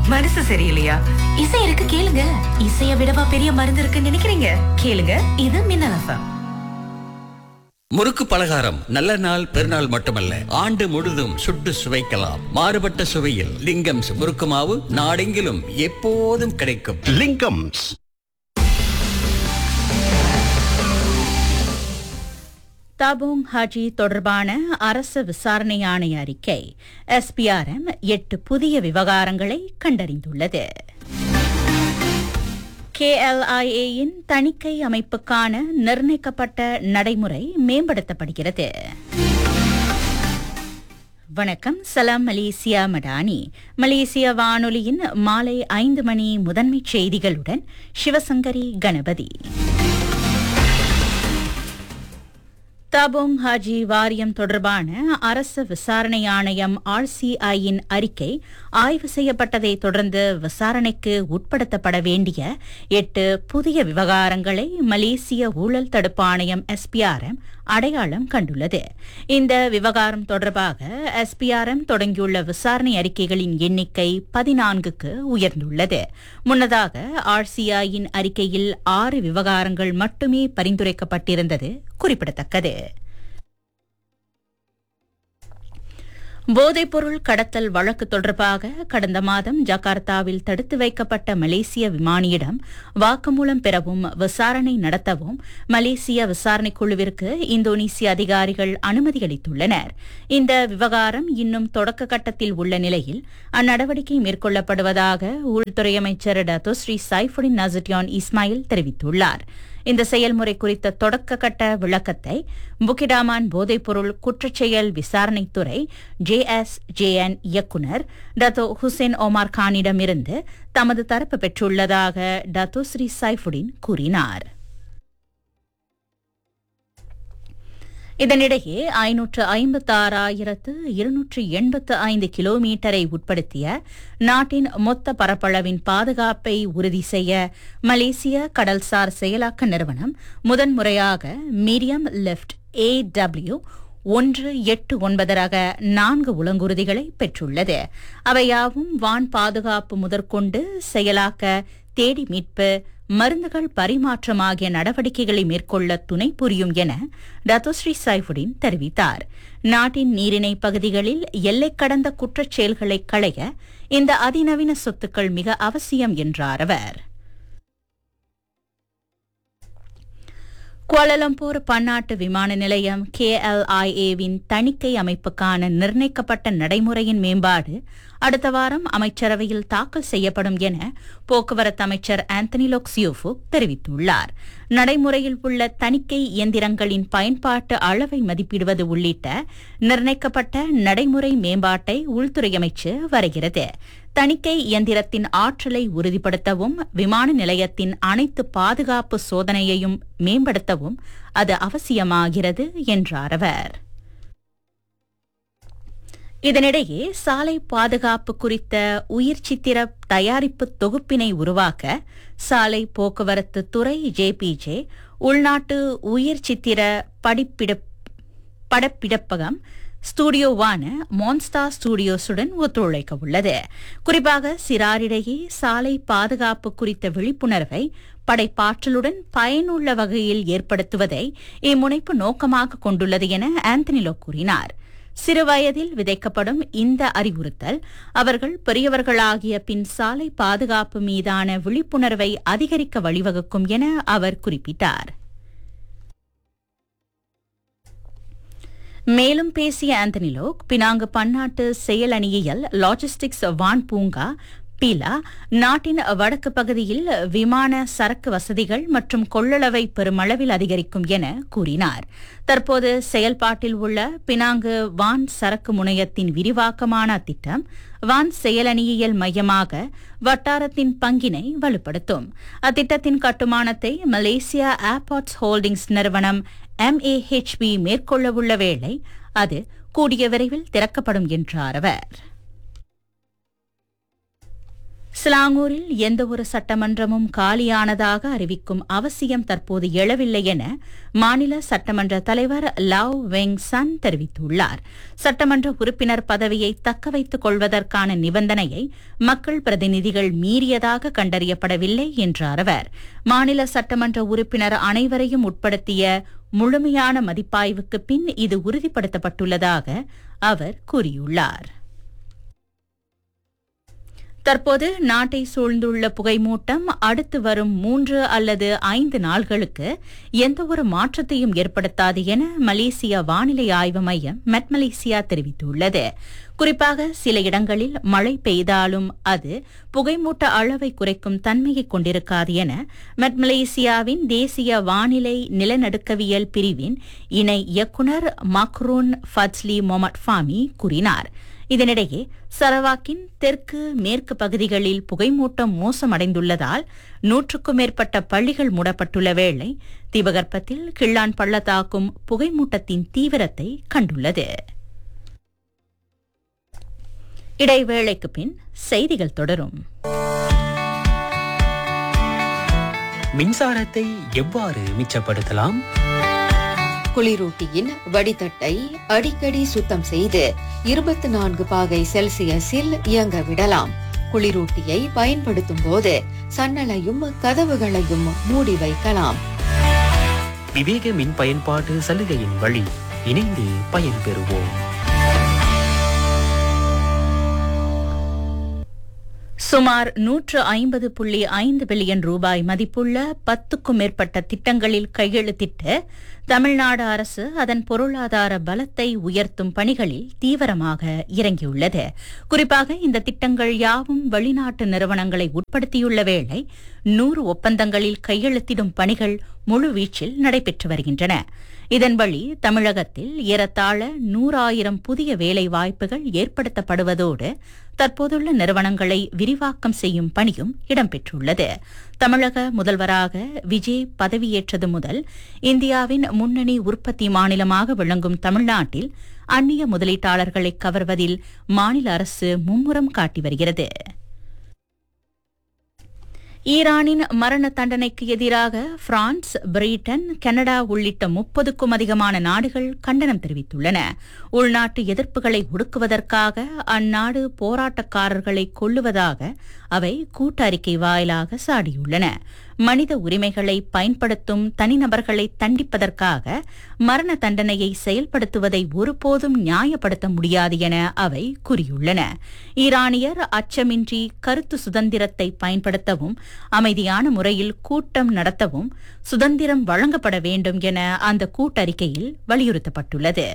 மனசு சரியில்லையா இசை இருக்கு கேளுங்க இசைய விடவா பெரிய மருந்து இருக்குன்னு நினைக்கிறீங்க கேளுங்க இது மின்னல் எஃப்எம் முறுக்கு பலகாரம் நல்ல நாள் பெருநாள் மட்டுமல்ல ஆண்டு முழுதும் சுட்டு சுவைக்கலாம் மாறுபட்ட சுவையில் லிங்கம்ஸ் முறுக்கு மாவு நாடெங்கிலும் எப்போதும் கிடைக்கும் லிங்கம்ஸ் தபோங் ஹாஜி தொடர்பான அரசு விசாரணை ஆணைய அறிக்கை எஸ்பிஆர்எம் எட்டு புதிய விவகாரங்களை கண்டறிந்துள்ளது கேஎல்ஐஏயின் தணிக்கை அமைப்புக்கான நிர்ணயிக்கப்பட்ட நடைமுறை மேம்படுத்தப்படுகிறது வணக்கம் சலாம் மலேசியா மடானி மலேசிய வானொலியின் மாலை ஐந்து மணி முதன்மைச் செய்திகளுடன் சிவசங்கரி கணபதி தபோங் ஹாஜி வாரியம் தொடர்பான அரசு விசாரணை ஆணையம் ஆர்சிஐயின் அறிக்கை ஆய்வு செய்யப்பட்டதை தொடர்ந்து விசாரணைக்கு உட்படுத்தப்பட வேண்டிய எட்டு புதிய விவகாரங்களை மலேசிய ஊழல் தடுப்பு ஆணையம் எஸ்பிஆர்எம் அடையாளம் கண்டுள்ளது இந்த விவகாரம் தொடர்பாக எஸ்பிஆர்எம் தொடங்கியுள்ள விசாரணை அறிக்கைகளின் எண்ணிக்கை பதினான்குக்கு உயர்ந்துள்ளது முன்னதாக ஆர்சிஐயின் அறிக்கையில் ஆறு விவகாரங்கள் மட்டுமே பரிந்துரைக்கப்பட்டிருந்தது குறிப்பிடத்தக்கது போதைப்பொருள் கடத்தல் வழக்கு தொடர்பாக கடந்த மாதம் ஜகார்த்தாவில் தடுத்து வைக்கப்பட்ட மலேசிய விமானியிடம் வாக்குமூலம் பெறவும் விசாரணை நடத்தவும் மலேசிய விசாரணைக் குழுவிற்கு இந்தோனேசிய அதிகாரிகள் அனுமதி அளித்துள்ளனர் இந்த விவகாரம் இன்னும் தொடக்க கட்டத்தில் உள்ள நிலையில் அந்நடவடிக்கை மேற்கொள்ளப்படுவதாக உள்துறை அமைச்சர் Dato Sri Saifuddin Nasution Ismail தெரிவித்துள்ளார் இந்த செயல்முறை குறித்த தொடக்க கட்ட விளக்கத்தை புக்கிடாமான் போதைப்பொருள் குற்றச்செயல் விசாரணைத்துறை ஜே எஸ் ஜேஎன் இயக்குநர் டத்தோ ஹுசேன் ஒமார் கானிடமிருந்து தமது தரப்பு பெற்றுள்ளதாக டத்தோ ஸ்ரீ சைஃபுடின் கூறினார் இதனிடையே ஐநூற்று ஐம்பத்தாறாயிரத்து இருநூற்று எண்பத்து ஐந்து கிலோமீட்டரை உட்படுத்திய நாட்டின் மொத்த பரப்பளவின் பாதுகாப்பை உறுதி செய்ய மலேசிய கடல்சார் செயலாக்க நிறுவனம் முதன்முறையாக மீடியம் லெஃப்ட் ஏ டபிள்யூ ஒன்று எட்டு ஒன்பது ரக நான்கு உலங்குருதிகளை பெற்றுள்ளது அவையாவும் வான் பாதுகாப்பு முதற்கொண்டு செயலாக்க தேடி மீட்பு மருந்துகள் பரிமாற்றம் ஆகிய நடவடிக்கைகளை மேற்கொள்ள துணை புரியும் என டத்தோஸ்ரீ சைஃபுடின் தெரிவித்தார் நாட்டின் நீரிணை பகுதிகளில் எல்லை கடந்த குற்றச் செயல்களை களைய இந்த அதிநவீன சொத்துக்கள் மிக அவசியம் என்றார் அவர் குவாலலம்பூர் பன்னாட்டு விமான நிலையம் கேஎல்ஐஏவின் தணிக்கை அமைப்புக்கான நிர்ணயிக்கப்பட்ட நடைமுறையின் மேம்பாடு அடுத்த வாரம் அமைச்சரவையில் தாக்கல் செய்யப்படும் என போக்குவரத்து அமைச்சர் ஆந்தனி லோக்சியோஃபு தெரிவித்துள்ளார் நடைமுறையில் உள்ள தணிக்கை இயந்திரங்களின் பயன்பாட்டு அளவை மதிப்பிடுவது உள்ளிட்ட நிர்ணயிக்கப்பட்ட நடைமுறை மேம்பாட்டை உள்துறை அமைச்சு வருகிறது தணிக்கை இயந்திரத்தின் ஆற்றலை உறுதிப்படுத்தவும் விமான நிலையத்தின் அனைத்து பாதுகாப்பு சோதனையையும் மேம்படுத்தவும் அது அவசியமாகிறது என்றார் அவர் இதனிடையே சாலை பாதுகாப்பு குறித்த உயிர் சித்திர தயாரிப்பு தொகுப்பினை உருவாக்க சாலை போக்குவரத்து துறை ஜேபிஜே உள்நாட்டு உயிர் சித்திர படிப்பிட படப்பிடப்பகம் ஸ்டுடியோவான மான்ஸ்டா ஸ்டுடியோஸுடன் ஒத்துழைக்க உள்ளது குறிப்பாக சிறாரிடையே சாலை பாதுகாப்பு குறித்த விழிப்புணர்வை படைப்பாற்றலுடன் பயனுள்ள வகையில் ஏற்படுத்துவதை இம்முனைப்பு நோக்கமாக கொண்டுள்ளது என ஆந்தனிலோ கூறினார் சிறுவயதில் விதைக்கப்படும் இந்த அறிவுறுத்தல் அவர்கள் பெரியவர்களாகிய பின் சாலை பாதுகாப்பு மீதான விழிப்புணர்வை அதிகரிக்க வழிவகுக்கும் என அவர் குறிப்பிட்டார் மேலும் பேசிய ஆந்தனிலோக் பினாங்கு பன்னாட்டு செயலணியியல் லாஜிஸ்டிக்ஸ் வான் பூங்கா பீலா நாட்டின் வடக்கு பகுதியில் விமான சரக்கு வசதிகள் மற்றும் கொள்ளளவை பெருமளவில் அதிகரிக்கும் என கூறினார் தற்போது செயல்பாட்டில் உள்ள பினாங்கு வான் சரக்கு முனையத்தின் விரிவாக்கமான திட்டம் வான் செயலணியியல் மையமாக வட்டாரத்தின் பங்கினை வலுப்படுத்தும் அத்திட்டத்தின் கட்டுமானத்தை மலேசியா ஏர்பாட்ஸ் ஹோல்டிங்ஸ் நிறுவனம் எம்ஏஹெச்பி மேற்கொள்ளவுள்ள வேளை அது கூடிய விரைவில் திறக்கப்படும் என்றார் அவர் சிலாங்கூரில் எந்தவொரு சட்டமன்றமும் காலியானதாக அறிவிக்கும் அவசியம் தற்போது எழவில்லை என மாநில சட்டமன்ற தலைவர் லாவ் வெங் சன் தெரிவித்துள்ளார் சட்டமன்ற உறுப்பினர் பதவியை தக்க வைத்துக் கொள்வதற்கான நிபந்தனையை மக்கள் பிரதிநிதிகள் மீறியதாக கண்டறியப்படவில்லை என்றார் அவர் மாநில சட்டமன்ற உறுப்பினர் அனைவரையும் உட்படுத்திய முழுமையான மதிப்பாய்வுக்கு பின் இது உறுதிப்படுத்தப்பட்டுள்ளதாக அவர் கூறியுள்ளார் தற்போது நாட்டை சூழ்ந்துள்ள புகைமூட்டம் அடுத்து வரும் மூன்று அல்லது ஐந்து நாள்களுக்கு எந்தவொரு மாற்றத்தையும் ஏற்படுத்தாது என மலேசிய வானிலை ஆய்வு மையம் மெட் மலேசியா தெரிவித்துள்ளது குறிப்பாக சில இடங்களில் மழை பெய்தாலும் அது புகைமூட்ட அளவை குறைக்கும் தன்மையை கொண்டிருக்காது என மெட் மலேசியாவின் தேசிய வானிலை நிலநடுக்கவியல் பிரிவின் இணை இயக்குநர் மக்ரூன் ஃபட்ஸ்லி மொமட் ஃபாமி கூறினார் இதனிடையே சரவாக்கின் தெற்கு மேற்கு பகுதிகளில் புகைமூட்டம் மோசமடைந்துள்ளதால் நூற்றுக்கும் மேற்பட்ட பள்ளிகள் மூடப்பட்டுள்ள வேளை தீபகற்பத்தில் கிள்ளான் பள்ளத்தாக்கும் புகைமூட்டத்தின் தீவிரத்தை கண்டுள்ளது இடைவேளைக்கு பின் செய்திகள் தொடரும் மின்சாரத்தை எவ்வாறு மிச்சப்படுத்தலாம் குளிரூட்டியின் வடிதட்டை அடிக்கடி சுத்தம் செய்து இருபத்தி நான்கு பாகை செல்சியஸில் இயங்க விடலாம் குளிரூட்டியை பயன்படுத்தும் போது சன்னலையும் கதவுகளையும் மூடி வைக்கலாம் விவேக மின் பயன்பாட்டு சலுகையின் வழி இணைந்து பயன்பெறுவோம் சுமார் நூற்று ஐம்பது புள்ளி ஐந்து பில்லியன் ரூபாய் மதிப்புள்ள பத்துக்கும் மேற்பட்ட திட்டங்களில் கையெழுத்திட்டு தமிழ்நாடு அரசு அதன் பொருளாதார பலத்தை உயர்த்தும் பணிகளில் தீவிரமாக இறங்கியுள்ளது குறிப்பாக இந்த திட்டங்கள் யாவும் வெளிநாட்டு நிறுவனங்களை உட்படுத்தியுள்ள வேளை நூறு ஒப்பந்தங்களில் கையெழுத்திடும் பணிகள் முழுவீச்சில் நடைபெற்று வருகின்றன இதன் வழி தமிழகத்தில் ஏறத்தாழ நூறாயிரம் புதிய வேலை வாய்ப்புகள் ஏற்படுத்தப்படுவதோடு தற்போதுள்ள நிறுவனங்களை விரிவாக்கம் செய்யும் பணியும் இடம்பெற்றுள்ளது தமிழக முதல்வராக விஜய் பதவியேற்றது முதல் இந்தியாவின் முன்னணி உற்பத்தி மாநிலமாக விளங்கும் தமிழ்நாட்டில் அந்நிய முதலீட்டாளர்களை கவர்வதில் மாநில அரசு மும்முரம் காட்டி வருகிறது ஈரானின் மரண தண்டனைக்கு எதிராக பிரான்ஸ் பிரிட்டன் கனடா உள்ளிட்ட முப்பதுக்கும் அதிகமான நாடுகள் கண்டனம் தெரிவித்துள்ளன உள்நாட்டு எதிர்ப்புகளை ஒடுக்குவதற்காக அந்நாடு போராட்டக்காரர்களை கொல்லுவதாக அவை கூட்டறிக்கை வாயிலாக சாடியுள்ளன மனித உரிமைகளை பயன்படுத்தும் தனிநபர்களை தண்டிப்பதற்காக மரண தண்டனையை செயல்படுத்துவதை ஒருபோதும் நியாயப்படுத்த முடியாது என அவை கூறியுள்ளன ஈரானியர் அச்சமின்றி கருத்து சுதந்திரத்தை பயன்படுத்தவும் அமைதியான முறையில் கூட்டம் நடத்தவும் சுதந்திரம் வழங்கப்பட வேண்டும் என அந்த கூட்டறிக்கையில் வலியுறுத்தப்பட்டுள்ளது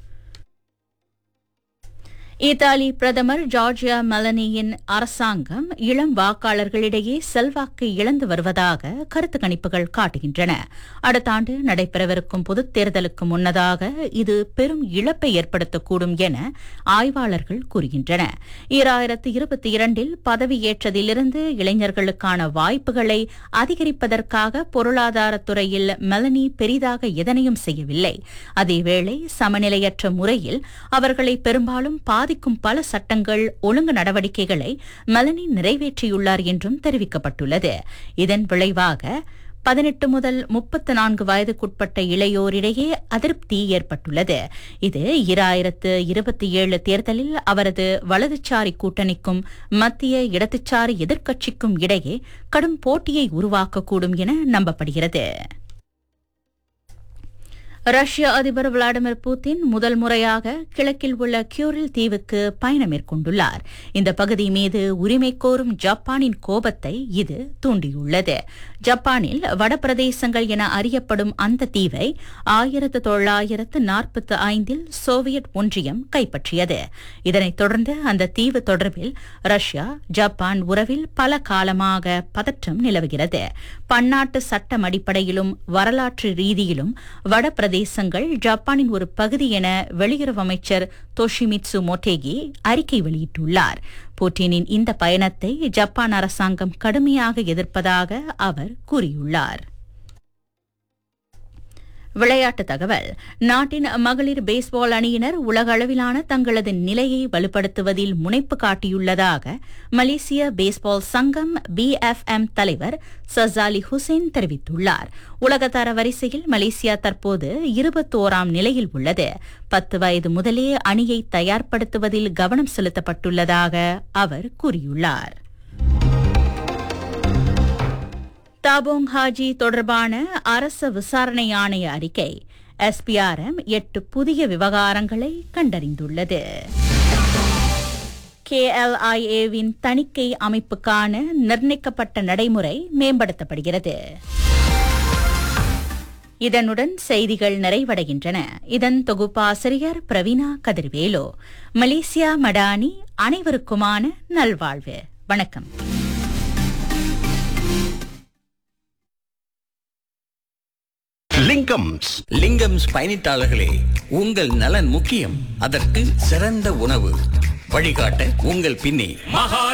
இத்தாலி பிரதமர் ஜார்ஜியா மெலனியின் அரசாங்கம் இளம் வாக்காளர்களிடையே செல்வாக்கு இழந்து வருவதாக கருத்து கணிப்புகள் காட்டுகின்றன அடுத்த ஆண்டு நடைபெறவிருக்கும் பொதுத் தேர்தலுக்கு முன்னதாக இது பெரும் இழப்பை ஏற்படுத்தக்கூடும் என ஆய்வாளர்கள் கூறுகின்றன ஈராயிரத்து இருபத்தி இரண்டில் பதவியேற்றதிலிருந்து இளைஞர்களுக்கான வாய்ப்புகளை அதிகரிப்பதற்காக பொருளாதாரத்துறையில் மெலனி பெரிதாக எதனையும் செய்யவில்லை அதேவேளை சமநிலையற்ற முறையில் அவர்களை பெரும்பாலும் பாதிக்கும் பல சட்டங்கள் ஒழுங்கு நடவடிக்கைகளை மெலனி நிறைவேற்றியுள்ளார் என்றும் தெரிவிக்கப்பட்டுள்ளது இதன் விளைவாக பதினெட்டு முதல் முப்பத்து நான்கு வயதுக்குட்பட்ட இளையோரிடையே அதிருப்தி ஏற்பட்டுள்ளது இது இராயிரத்து இருபத்தி ஏழு தேர்தலில் அவரது வலதுசாரி கூட்டணிக்கும் மத்திய இடதுசாரி எதிர்க்கட்சிக்கும் இடையே கடும் போட்டியை உருவாக்கக்கூடும் என நம்பப்படுகிறது ரஷ்ய அதிபர் விளாடிமிர் புட்டின் முதல் முறையாக கிழக்கில் உள்ள கியூரில் தீவுக்கு பயணம் மேற்கொண்டுள்ளார் இந்த பகுதி மீது உரிமை கோரும் ஜப்பானின் கோபத்தை இது தூண்டியுள்ளது ஜப்பானில் வடபிரதேசங்கள் என அறியப்படும் அந்த தீவை ஆயிரத்து தொள்ளாயிரத்து நாற்பத்தி ஐந்தில் சோவியத் ஒன்றியம் கைப்பற்றியது இதனைத் தொடர்ந்து அந்த தீவு தொடர்பில் ரஷ்யா ஜப்பான் உறவில் பல காலமாக பதற்றம் நிலவுகிறது பன்னாட்டு சட்டம் அடிப்படையிலும் வரலாற்று ரீதியிலும் வடபிரதேசங்கள் ஜப்பானின் ஒரு பகுதி என வெளியுறவு அமைச்சர் தோஷிமிட்சு மோட்டேகி அறிக்கை வெளியிட்டுள்ளார் புட்டினின் இந்த பயணத்தை ஜப்பான் அரசாங்கம் கடுமையாக எதிர்ப்பதாக அவர் கூறியுள்ளார் விளையாட்டு தகவல் நாட்டின் மகளிர் பேஸ்பால் அணியினர் உலக அளவிலான தங்களது நிலையை வலுப்படுத்துவதில் முனைப்பு காட்டியுள்ளதாக மலேசிய பேஸ்பால் சங்கம் பிஎஃப்எம் தலைவர் சசாலி ஹுசேன் தெரிவித்துள்ளார் உலகத்தர வரிசையில் மலேசியா தற்போது இருபத்தோராம் நிலையில் உள்ளது பத்து வயது முதலே அணியை தயார்படுத்துவதில் கவனம் செலுத்தப்பட்டுள்ளதாக அவர் கூறியுள்ளார் தாபோங் ஹாஜி தொடர்பான அரச விசாரணை ஆணைய அறிக்கை எஸ்பிஆர்எம் எட்டு புதிய விவகாரங்களை கண்டறிந்துள்ளது கேஎல்ஐஏவின் தணிக்கை அமைப்புக்கான நிர்ணயிக்கப்பட்ட நடைமுறை மேம்படுத்தப்படுகிறது இதனுடன் செய்திகள் நிறைவடைகின்றன இதன் தொகுப்பாசிரியர் பிரவீனா கதிர்வேலு மலேசியா மடானி அனைவருக்குமான நல்வாழ்வு வணக்கம் லிங்கம்ஸ் லிங்கம்ஸ் பயணித்தாளர்களே உங்கள் நலன் முக்கியம் அதற்கு சிறந்த உணவு வழிகாட்ட உங்கள் பின்னே மகாலிங்க